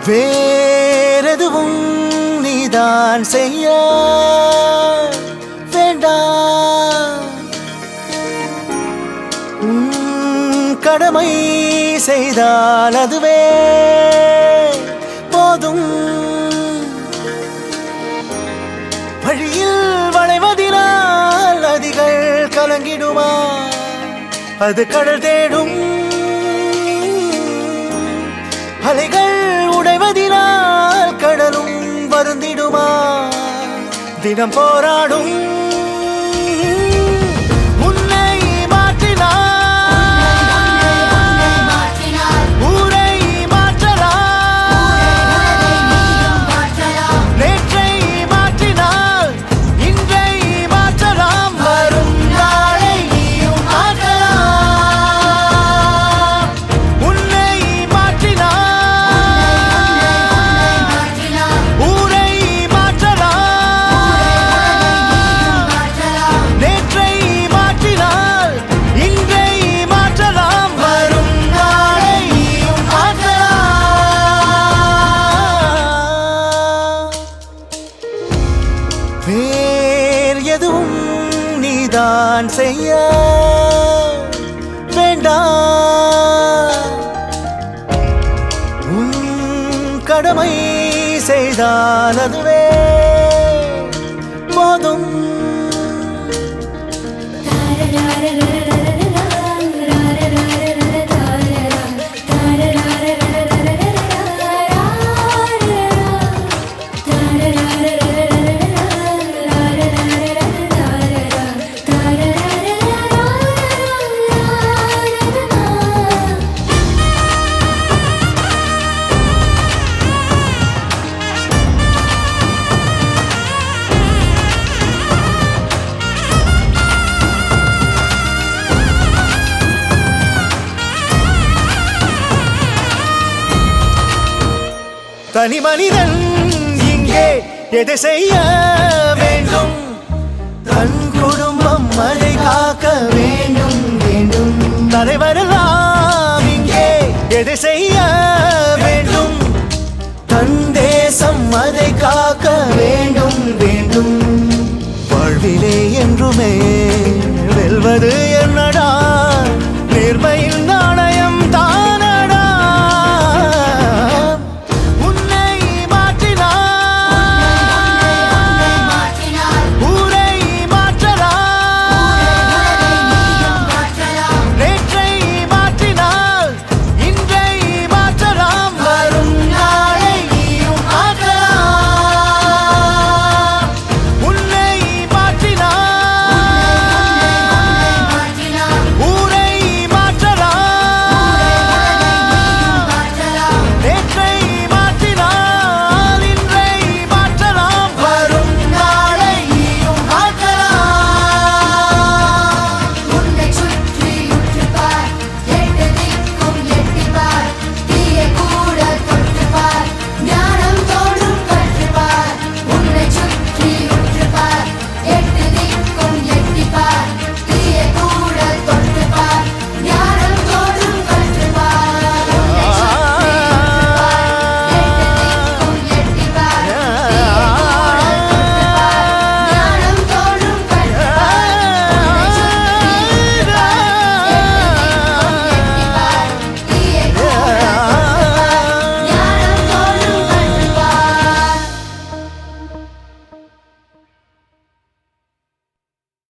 வேறெதுவும் நீதான் செய்ய வேண்டாம் உன் கடமை செய்தால் அதுவே போதும் வழியில் வளைவதினால் நதிகள் கலங்கிடுமா அது கடல் தேடும் அலைகள் உடைவதினால் கடலும் வருந்திடுமா தினம் போராடும் உன்னை மாற்றினார் ஊரை மாற்றலாம் நேற்றை மாற்றினால் இன்றை மாற்றலாம் வரும் நாளை நீயும் மாற்றலாம் உன்னை மாற்றினால் ஊரை மாற்றலாம் நேற்றை மாற்றினால் இன்றை மாற்றலாம் வரும் நாளை நீயும் மாற்றலாம் வேறு எதுவும் நீதான் செய்ய வேண்டாம் உன் கடமை செய்தால் அதுவே போதும் தனி மனிதன் இங்கே எதை செய்ய வேண்டும் தன் குடும்பம் அதை காக்க வேண்டும் வேண்டும் தலைவரெல்லாம் இங்கே எதை செய்ய வேண்டும் தன் தேசம் அதை காக்க வேண்டும்